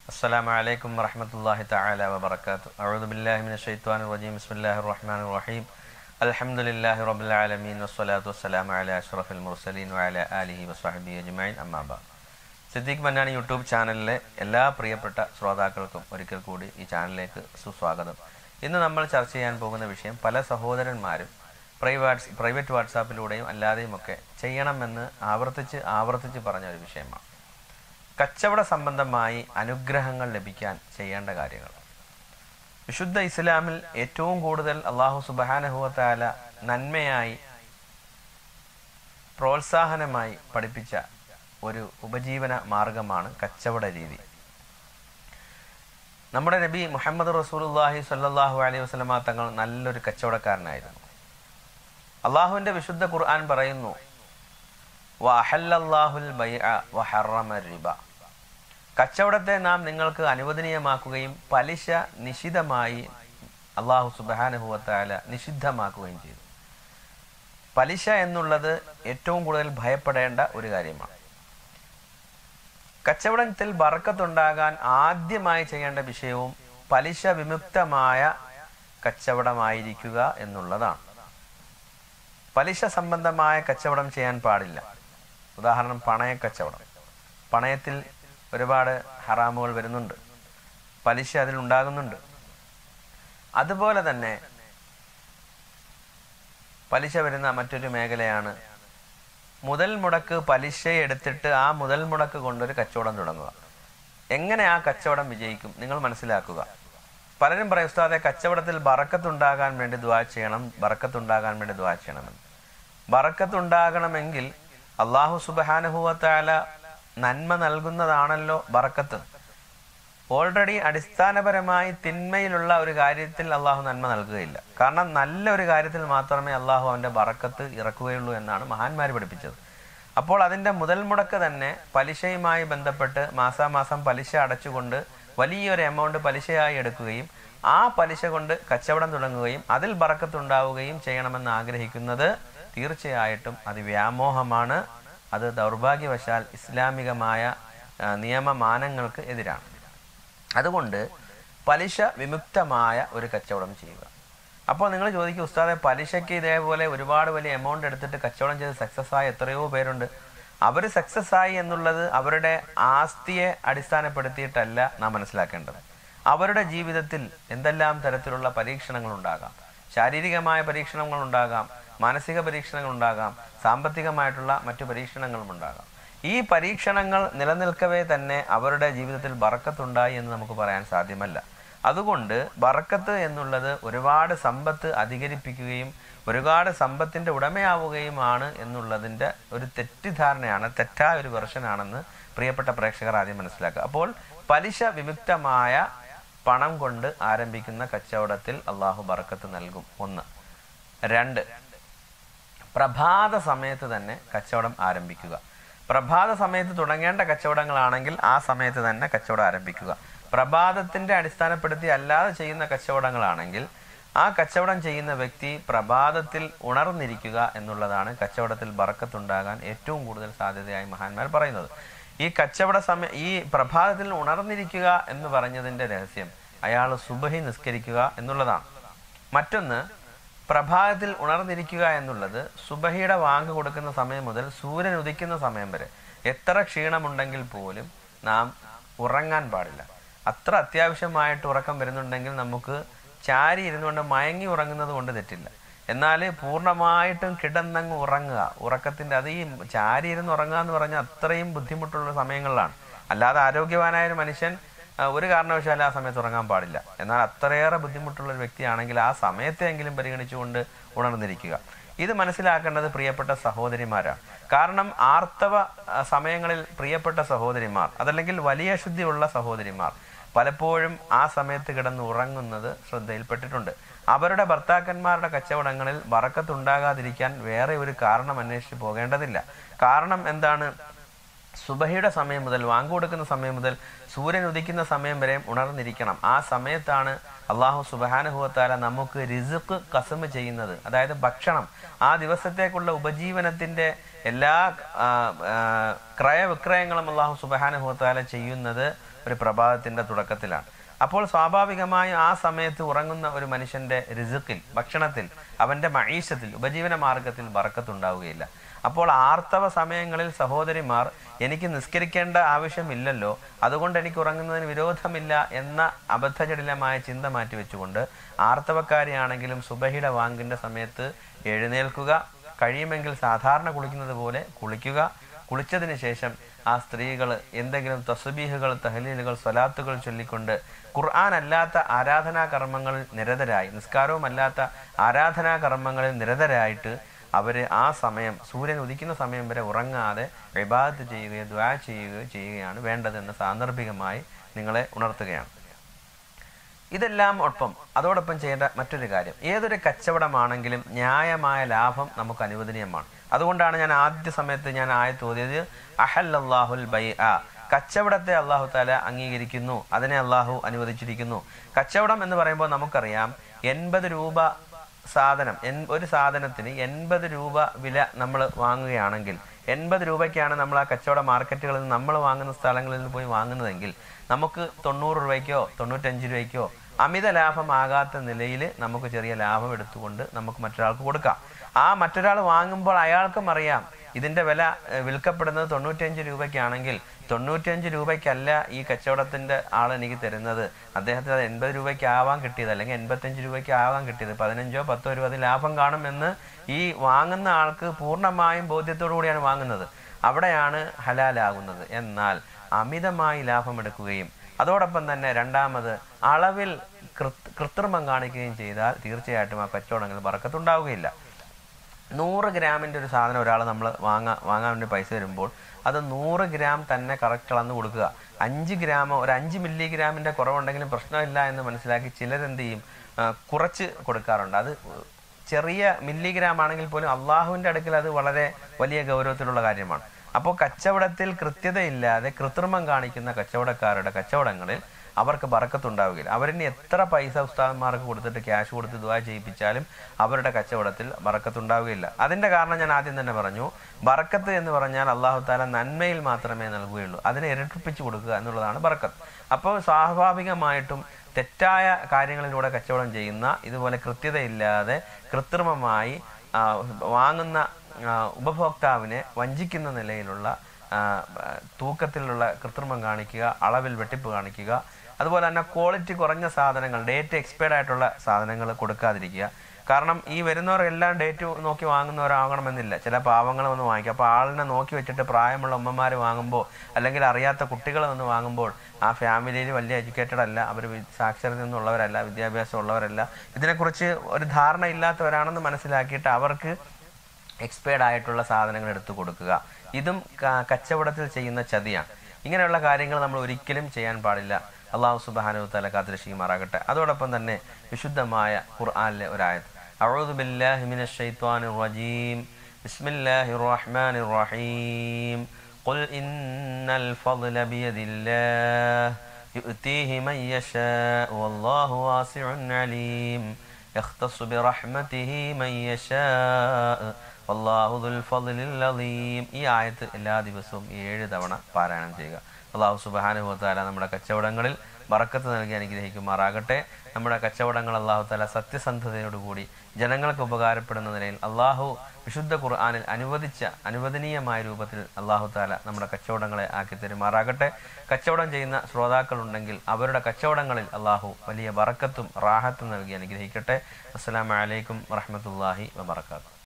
السلام عليكم ورحمة الله تعالى وبركاته أعوذ بالله من الشيطان الرجيم بسم الله الرحمن الرحيم الحمد لله رب العالمين والصلاة والسلام على أشرف المرسلين وعلى آله وصحبه أجمعين أما بعد Siddique Mannani YouTube ചാനലിലെ എല്ലാ പ്രിയപ്പെട്ട ശ്രോതാക്കൾക്കും ഒരിക്കൽ കൂടി ഈ ചാനലിലേക്ക് സുസ്വാഗതം ഇന്ന് നമ്മൾ ചർച്ച ചെയ്യാൻ പോകുന്ന വിഷയം പല സഹോദരന്മാരും പ്രൈവാട്സ് പ്രൈവറ്റ് വാട്സാപ്പിലൂടെയും അല്ലാതെയും ഒക്കെ ചെയ്യണമെന്ന് ആവർത്തിച്ച് ആവർത്തിച്ച് പറഞ്ഞ ഒരു വിഷയമാണ് കച്ചവട സംബന്ധമായി അനുഗ്രഹങ്ങൾ ലഭിക്കാൻ ചെയ്യേണ്ട കാര്യങ്ങൾ വിശുദ്ധ ഇസ്ലാമിൽ ഏറ്റവും കൂടുതൽ അള്ളാഹു സുബാനഹുവത്താല നന്മയായി പ്രോത്സാഹനമായി പഠിപ്പിച്ച ഒരു ഉപജീവന മാർഗമാണ് കച്ചവട രീതി നമ്മുടെ നബി മുഹമ്മദ് റസൂലുല്ലാഹി സ്വല്ലല്ലാഹു അലൈഹി വസല്ലമ തങ്ങൾ നല്ലൊരു കച്ചവടക്കാരനായിരുന്നു അള്ളാഹുവിന്റെ വിശുദ്ധ ഖുർആൻ പറയുന്നു വഅഹല്ലല്ലാഹുൽ ബൈഅ വഹറമ റിബ കച്ചവടത്തെ നാം നിങ്ങൾക്ക് അനുവദനീയമാക്കുകയും പലിശ നിഷിദ്ധമായി അള്ളാഹു സുബാനുഭവത്താല നിഷിദ്ധമാക്കുകയും ചെയ്തു പലിശ എന്നുള്ളത് ഏറ്റവും കൂടുതൽ ഭയപ്പെടേണ്ട ഒരു കാര്യമാണ് കച്ചവടത്തിൽ ബറക്കത്തുണ്ടാകാൻ ആദ്യമായി ചെയ്യേണ്ട വിഷയവും പലിശ വിമുക്തമായ കച്ചവടമായിരിക്കുക എന്നുള്ളതാണ് പലിശ സംബന്ധമായ കച്ചവടം ചെയ്യാൻ പാടില്ല ഉദാഹരണം പണയ കച്ചവടം പണയത്തിൽ ഒരുപാട് ഹറാമുകൾ വരുന്നുണ്ട് പലിശ അതിൽ ഉണ്ടാകുന്നുണ്ട് അതുപോലെ തന്നെ പലിശ വരുന്ന മറ്റൊരു മേഖലയാണ് മുതൽ മുടക്ക് പലിശ എടുത്തിട്ട് ആ മുതൽ മുടക്ക് കൊണ്ടൊരു കച്ചവടം തുടങ്ങുക എങ്ങനെ ആ കച്ചവടം വിജയിക്കും നിങ്ങൾ മനസ്സിലാക്കുക പലരും പറയും ഉസ്താദെ കച്ചവടത്തിൽ ബറക്കത്തുണ്ടാകാൻ വേണ്ടി ദ്വാ ചെയ്യണം ബറക്കത്തുണ്ടാകാൻ വേണ്ടി ദ്വാ ചെയ്യണമെന്ന് ബറക്കത്തുണ്ടാകണമെങ്കിൽ അള്ളാഹു സുബാനുഭവത്താല നന്മ നൽകുന്നതാണല്ലോ ബറക്കത്ത് ഓൾറെഡി അടിസ്ഥാനപരമായി തിന്മയിലുള്ള ഒരു കാര്യത്തിൽ അള്ളാഹു നന്മ നൽകുകയില്ല കാരണം നല്ല ഒരു കാര്യത്തിൽ മാത്രമേ അള്ളാഹു അവന്റെ ബറക്കത്ത് ഇറക്കുകയുള്ളൂ എന്നാണ് മഹാന്മാർ പഠിപ്പിച്ചത് അപ്പോൾ അതിന്റെ മുതൽ മുടക്ക് തന്നെ പലിശയുമായി ബന്ധപ്പെട്ട് മാസാമാസം പലിശ അടച്ചുകൊണ്ട് വലിയൊരു എമൗണ്ട് പലിശയായി എടുക്കുകയും ആ പലിശ കൊണ്ട് കച്ചവടം തുടങ്ങുകയും അതിൽ ബറക്കത്തുണ്ടാവുകയും ചെയ്യണമെന്ന് ആഗ്രഹിക്കുന്നത് തീർച്ചയായിട്ടും അത് വ്യാമോഹമാണ് അത് ദൗർഭാഗ്യവശാൽ ഇസ്ലാമികമായ നിയമമാനങ്ങൾക്ക് എതിരാണ് അതുകൊണ്ട് പലിശ വിമുക്തമായ ഒരു കച്ചവടം ചെയ്യുക അപ്പോൾ നിങ്ങൾ ചോദിക്കും ഉസ്താദെ പലിശയ്ക്ക് ഇതേപോലെ ഒരുപാട് വലിയ എമൗണ്ട് എടുത്തിട്ട് കച്ചവടം ചെയ്ത് സക്സസ് ആയ എത്രയോ പേരുണ്ട് അവർ സക്സസ് ആയി എന്നുള്ളത് അവരുടെ ആസ്തിയെ അടിസ്ഥാനപ്പെടുത്തിയിട്ടല്ല നാം മനസ്സിലാക്കേണ്ടത് അവരുടെ ജീവിതത്തിൽ എന്തെല്ലാം തരത്തിലുള്ള പരീക്ഷണങ്ങൾ ഉണ്ടാകാം ശാരീരികമായ പരീക്ഷണങ്ങൾ ഉണ്ടാകാം മാനസിക പരീക്ഷണങ്ങൾ ഉണ്ടാകാം സാമ്പത്തികമായിട്ടുള്ള മറ്റു പരീക്ഷണങ്ങളും ഉണ്ടാകാം ഈ പരീക്ഷണങ്ങൾ നിലനിൽക്കവേ തന്നെ അവരുടെ ജീവിതത്തിൽ ബറക്കത്തുണ്ടായി എന്ന് നമുക്ക് പറയാൻ സാധ്യമല്ല അതുകൊണ്ട് ബറക്കത്ത് എന്നുള്ളത് ഒരുപാട് സമ്പത്ത് അധികരിപ്പിക്കുകയും ഒരുപാട് സമ്പത്തിന്റെ ഉടമയാവുകയുമാണ് എന്നുള്ളതിന്റെ ഒരു തെറ്റിദ്ധാരണയാണ് തെറ്റായ ഒരു വെർഷനാണെന്ന് പ്രിയപ്പെട്ട പ്രേക്ഷകർ ആദ്യം മനസ്സിലാക്കുക അപ്പോൾ പലിശ വിമുക്തമായ പണം കൊണ്ട് ആരംഭിക്കുന്ന കച്ചവടത്തിൽ അള്ളാഹു ബറക്കത്ത് നൽകും ഒന്ന് രണ്ട് പ്രഭാത സമയത്ത് തന്നെ കച്ചവടം ആരംഭിക്കുക പ്രഭാത സമയത്ത് തുടങ്ങേണ്ട കച്ചവടങ്ങളാണെങ്കിൽ ആ സമയത്ത് തന്നെ കച്ചവടം ആരംഭിക്കുക പ്രഭാതത്തിന്റെ അടിസ്ഥാനപ്പെടുത്തി അല്ലാതെ ചെയ്യുന്ന കച്ചവടങ്ങളാണെങ്കിൽ ആ കച്ചവടം ചെയ്യുന്ന വ്യക്തി പ്രഭാതത്തിൽ ഉണർന്നിരിക്കുക എന്നുള്ളതാണ് കച്ചവടത്തിൽ ബറക്കത്തുണ്ടാകാൻ ഏറ്റവും കൂടുതൽ സാധ്യതയായി മഹാന്മാർ പറയുന്നത് ഈ കച്ചവട സമയം ഈ പ്രഭാതത്തിൽ ഉണർന്നിരിക്കുക എന്ന് പറഞ്ഞതിന്റെ രഹസ്യം അയാൾ സുബഹി നിസ്കരിക്കുക എന്നുള്ളതാണ് മറ്റൊന്ന് പ്രഭാതത്തിൽ ഉണർന്നിരിക്കുക എന്നുള്ളത് സുബഹിയുടെ വാങ്ങ് കൊടുക്കുന്ന സമയം മുതൽ സൂര്യൻ ഉദിക്കുന്ന സമയം വരെ എത്ര ക്ഷീണമുണ്ടെങ്കിൽ പോലും നാം ഉറങ്ങാൻ പാടില്ല അത്ര അത്യാവശ്യമായിട്ട് ഉറക്കം വരുന്നുണ്ടെങ്കിൽ നമുക്ക് ചാരി ഇരുന്നുകൊണ്ട് മയങ്ങി ഉറങ്ങുന്നത് കൊണ്ട് തെറ്റില്ല എന്നാൽ പൂർണ്ണമായിട്ടും കിടന്നങ്ങ് ഉറങ്ങുക ഉറക്കത്തിന്റെ അത് ഈ ചാരി ഇരുന്ന് ഉറങ്ങുക എന്ന് പറഞ്ഞാൽ അത്രയും ബുദ്ധിമുട്ടുള്ള സമയങ്ങളിലാണ് അല്ലാതെ ആരോഗ്യവാനായ ഒരു മനുഷ്യൻ ഒരു കാരണവശാലും ആ സമയത്ത് ഉറങ്ങാൻ പാടില്ല എന്നാൽ അത്രയേറെ ബുദ്ധിമുട്ടുള്ള ഒരു വ്യക്തിയാണെങ്കിൽ ആ സമയത്തെങ്കിലും പരിഗണിച്ചുകൊണ്ട് ഉണർന്നിരിക്കുക ഇത് മനസ്സിലാക്കേണ്ടത് പ്രിയപ്പെട്ട സഹോദരിമാരാണ് കാരണം ആർത്തവ സമയങ്ങളിൽ പ്രിയപ്പെട്ട സഹോദരിമാർ അതല്ലെങ്കിൽ വലിയ ശുദ്ധിയുള്ള സഹോദരിമാർ പലപ്പോഴും ആ സമയത്ത് കിടന്ന് ഉറങ്ങുന്നത് ശ്രദ്ധയിൽപ്പെട്ടിട്ടുണ്ട് അവരുടെ ഭർത്താക്കന്മാരുടെ കച്ചവടങ്ങളിൽ വറക്കത്തുണ്ടാകാതിരിക്കാൻ വേറെ ഒരു കാരണം അന്വേഷിച്ച് പോകേണ്ടതില്ല കാരണം എന്താണ് സുബഹയുടെ സമയം മുതൽ വാങ്ങുകൊടുക്കുന്ന സമയം മുതൽ സൂര്യൻ ഉദിക്കുന്ന സമയം വരെ ഉണർന്നിരിക്കണം ആ സമയത്താണ് അള്ളാഹു സുബാനുഭവത്താല നമുക്ക് റിസുക്ക് കസമ് ചെയ്യുന്നത് അതായത് ഭക്ഷണം ആ ദിവസത്തേക്കുള്ള ഉപജീവനത്തിന്റെ എല്ലാ ക്രയവിക്രയങ്ങളും അള്ളാഹു സുബാനുഭവത്താല ചെയ്യുന്നത് ഒരു പ്രഭാതത്തിന്റെ തുടക്കത്തിലാണ് അപ്പോൾ സ്വാഭാവികമായും ആ സമയത്ത് ഉറങ്ങുന്ന ഒരു മനുഷ്യന്റെ രിസുക്കിൽ ഭക്ഷണത്തിൽ അവന്റെ മഴീശത്തിൽ ഉപജീവന മാർഗത്തിൽ ബറക്കത്തുണ്ടാവുകയില്ല അപ്പോൾ ആർത്തവ സമയങ്ങളിൽ സഹോദരിമാർ എനിക്ക് നിസ്കരിക്കേണ്ട ആവശ്യമില്ലല്ലോ അതുകൊണ്ട് എനിക്ക് ഉറങ്ങുന്നതിന് വിരോധമില്ല എന്ന അബദ്ധജടിലമായ ചിന്ത മാറ്റിവെച്ചുകൊണ്ട് ആർത്തവക്കാരിയാണെങ്കിലും സുബഹിയുടെ വാങ്കിന്റെ സമയത്ത് എഴുന്നേൽക്കുക കഴിയുമെങ്കിൽ സാധാരണ കുളിക്കുന്നത് പോലെ കുളിക്കുക കുളിച്ചതിന് ശേഷം ആ സ്ത്രീകൾ എന്തെങ്കിലും തസ്ബീഹുകൾ തഹലീലുകൾ സ്വലാത്തുകൾ ചൊല്ലിക്കൊണ്ട് ഖുർആൻ അല്ലാത്ത ആരാധനാ കർമ്മങ്ങളിൽ നിരതരായി നിസ്കാരവുമല്ലാത്ത ആരാധനാ കർമ്മങ്ങളിൽ നിരതരായിട്ട് അവര് ആ സമയം സൂര്യൻ ഉദിക്കുന്ന സമയം വരെ ഉറങ്ങാതെ ഇബാദത്ത് ചെയ്യുകയോ ദ്വാ ചെയ്യുകയോ ചെയ്യുകയാണ് വേണ്ടതെന്ന് സാന്ദർഭികമായി നിങ്ങളെ ഉണർത്തുകയാണ് ഇതെല്ലാം ഒപ്പം അതോടൊപ്പം ചെയ്യേണ്ട മറ്റൊരു കാര്യം ഏതൊരു കച്ചവടമാണെങ്കിലും ന്യായമായ ലാഭം നമുക്ക് അനുവദനീയമാണ് അതുകൊണ്ടാണ് ഞാൻ ആദ്യ സമയത്ത് ഞാൻ ആയത്ത് ഓതിയത് അഹല്ലാഹുൽ ബൈ ആ കച്ചവടത്തെ അള്ളാഹു താല അംഗീകരിക്കുന്നു അതിനെ അള്ളാഹു അനുവദിച്ചിരിക്കുന്നു കച്ചവടം എന്ന് പറയുമ്പോൾ നമുക്കറിയാം എൺപത് രൂപ സാധനം എൻ- ഒരു സാധനത്തിന് എൺപത് രൂപ വില നമ്മൾ വാങ്ങുകയാണെങ്കിൽ എൺപത് രൂപയ്ക്കാണ് നമ്മൾ ആ കച്ചവട മാർക്കറ്റുകളിൽ നിന്ന് നമ്മൾ വാങ്ങുന്ന സ്ഥലങ്ങളിൽ നിന്ന് പോയി വാങ്ങുന്നതെങ്കിൽ നമുക്ക് തൊണ്ണൂറ് രൂപയ്ക്കോ തൊണ്ണൂറ്റഞ്ച് രൂപയ്ക്കോ അമിത ലാഭമാകാത്ത നിലയിൽ നമുക്ക് ചെറിയ ലാഭം എടുത്തുകൊണ്ട് നമുക്ക് മറ്റൊരാൾക്ക് കൊടുക്കാം ആ മറ്റൊരാൾ വാങ്ങുമ്പോൾ അയാൾക്കും അറിയാം ഇതിന്റെ വില ഏഹ്, വിൽക്കപ്പെടുന്നത് തൊണ്ണൂറ്റഞ്ച് രൂപയ്ക്കാണെങ്കിൽ തൊണ്ണൂറ്റഞ്ച് രൂപയ്ക്കല്ല ഈ കച്ചവടത്തിന്റെ ആൾ എനിക്ക് തരുന്നത് അദ്ദേഹത്തിന് അത് എൺപത് രൂപയ്ക്ക് ആവാൻ കിട്ടിയത് അല്ലെങ്കിൽ എൺപത്തഞ്ച് രൂപയ്ക്ക് ആവാൻ കിട്ടിയത് പതിനഞ്ചോ പത്തോ രൂപ അത് ലാഭം കാണുമെന്ന് ഈ വാങ്ങുന്ന ആൾക്ക് പൂർണ്ണമായും ബോധ്യത്തോടു കൂടിയാണ് വാങ്ങുന്നത് അവിടെയാണ് ഹലാലാകുന്നത് എന്നാൽ അമിതമായി ലാഭമെടുക്കുകയും അതോടൊപ്പം തന്നെ രണ്ടാമത് അളവിൽ കൃത്- കൃത്രിമം കാണിക്കുകയും ചെയ്താൽ തീർച്ചയായിട്ടും ആ കച്ചവടങ്ങളിൽ പറക്കത്തുണ്ടാവുകയില്ല നൂറ് ഗ്രാമിൻ്റെ ഒരു സാധനം ഒരാൾ നമ്മൾ വാങ്ങാൻ വാങ്ങാൻ വേണ്ടി പൈസ തരുമ്പോൾ അത് നൂറ് ഗ്രാം തന്നെ കറക്റ്റ് അളന്ന് കൊടുക്കുക അഞ്ച് ഗ്രാമോ ഒരു അഞ്ച് മില്ലിഗ്രാമിൻ്റെ കുറവുണ്ടെങ്കിലും പ്രശ്നമില്ല എന്ന് മനസ്സിലാക്കി ചിലരെന്ത് ചെയ്യും ആ, കുറച്ച് കൊടുക്കാറുണ്ട് അത് ചെറിയ മില്ലിഗ്രാം ആണെങ്കിൽ പോലും അള്ളാഹുവിൻ്റെ അടുക്കൽ അത് വളരെ വലിയ ഗൗരവത്തിലുള്ള കാര്യമാണ് അപ്പോൾ കച്ചവടത്തിൽ കൃത്യതയില്ലാതെ കൃത്രിമം കാണിക്കുന്ന കച്ചവടക്കാരുടെ കച്ചവടങ്ങളിൽ അവർക്ക് ബറക്കത്തുണ്ടാവുകയില്ല അവരിനി എത്ര പൈസ ഉസ്താദന്മാർക്ക് കൊടുത്തിട്ട് ക്യാഷ് കൊടുത്ത് ദുവാ ചെയ്യിപ്പിച്ചാലും അവരുടെ കച്ചവടത്തിൽ ബറക്കത്തുണ്ടാവുകയില്ല അതിന്റെ കാരണം ഞാൻ ആദ്യം തന്നെ പറഞ്ഞു ബറക്കത്ത് എന്ന് പറഞ്ഞാൽ അള്ളാഹു താല നന്മയിൽ മാത്രമേ നൽകുകയുള്ളൂ അതിനെ ഇരട്ടിപ്പിച്ചു കൊടുക്കുക എന്നുള്ളതാണ് ബറക്കത്ത് അപ്പോൾ സ്വാഭാവികമായിട്ടും തെറ്റായ കാര്യങ്ങളിലൂടെ കച്ചവടം ചെയ്യുന്ന ഇതുപോലെ കൃത്യതയില്ലാതെ കൃത്രിമമായി ആ, വാങ്ങുന്ന ആ, ഉപഭോക്താവിനെ വഞ്ചിക്കുന്ന നിലയിലുള്ള ആ, തൂക്കത്തിലുള്ള കൃത്രിമം കാണിക്കുക അളവിൽ വെട്ടിപ്പ് കാണിക്കുക അതുപോലെ തന്നെ ക്വാളിറ്റി കുറഞ്ഞ സാധനങ്ങൾ ഡേറ്റ് എക്സ്പയർഡ് ആയിട്ടുള്ള സാധനങ്ങൾ കൊടുക്കാതിരിക്കുക കാരണം ഈ വരുന്നവരെല്ലാം ഡേറ്റ് നോക്കി വാങ്ങുന്നവരാകണമെന്നില്ല ചില പാവങ്ങൾ വന്ന് വാങ്ങിക്കുക അപ്പോൾ ആളിനെ നോക്കി വെച്ചിട്ട് പ്രായമുള്ള ഉമ്മമാർ വാങ്ങുമ്പോൾ അല്ലെങ്കിൽ അറിയാത്ത കുട്ടികൾ വന്ന് വാങ്ങുമ്പോൾ ആ ഫാമിലിയിൽ വലിയ എഡ്യൂക്കേറ്റഡ് അല്ല അവർ സാക്ഷരതയൊന്നും ഉള്ളവരല്ല വിദ്യാഭ്യാസം ഉള്ളവരല്ല ഇതിനെക്കുറിച്ച് ഒരു ധാരണ ഇല്ലാത്തവരാണെന്ന് മനസ്സിലാക്കിയിട്ട് അവർക്ക് എക്സ്പയർഡ് ആയിട്ടുള്ള സാധനങ്ങൾ എടുത്തു കൊടുക്കുക ഇതും ക- കച്ചവടത്തിൽ ചെയ്യുന്ന ചതിയാണ് ഇങ്ങനെയുള്ള കാര്യങ്ങൾ നമ്മൾ ഒരിക്കലും ചെയ്യാൻ പാടില്ല അള്ളാഹു സുബാനു തല കാത്തിരക്ഷിക്കുമാറാകട്ടെ അതോടൊപ്പം തന്നെ വിശുദ്ധമായ ഖുർആനിലെ ഒരായത് അഊദു ബില്ലാഹി മിനശ് ശൈത്വാനിർ റജീം ബിസ്മില്ലാഹിർ റഹ്മാനിർ റഹീം ഖുൽ ഇന്നൽ ഫദ്ല ബിയദില്ലാഹ് يؤتيه من يشاء والله واسع عليم يختص برحمته من يشاء والله ذو الفضل العظيم ഈ ആയത്ത് എല്ലാ ദിവസവും ഏഴ് തവണ പാരായണം ചെയ്യുക അള്ളാഹു സുബ്ഹാനഹു വതആല നമ്മുടെ കച്ചവടങ്ങളിൽ ബറക്കത്ത് നൽകി അനുഗ്രഹിക്കുമാറാകട്ടെ നമ്മുടെ കച്ചവടങ്ങൾ അള്ളാഹു താല സത്യസന്ധതയോടുകൂടി ജനങ്ങൾക്ക് ഉപകാരപ്പെടുന്ന നിലയിൽ അള്ളാഹു വിശുദ്ധ ഖുർആാനിൽ അനുവദിച്ച അനുവദനീയമായ രൂപത്തിൽ അള്ളാഹു താല നമ്മുടെ കച്ചവടങ്ങളെ ആക്കി തരുമാറാകട്ടെ കച്ചവടം ചെയ്യുന്ന ശ്രോതാക്കളുണ്ടെങ്കിൽ അവരുടെ കച്ചവടങ്ങളിൽ അള്ളാഹു വലിയ ബറക്കത്തും റാഹത്തും നൽകി അനുഗ്രഹിക്കട്ടെ അസ്സലാമു അലൈക്കും വറഹ്മത്തുള്ളാഹി വബറകാതുഹു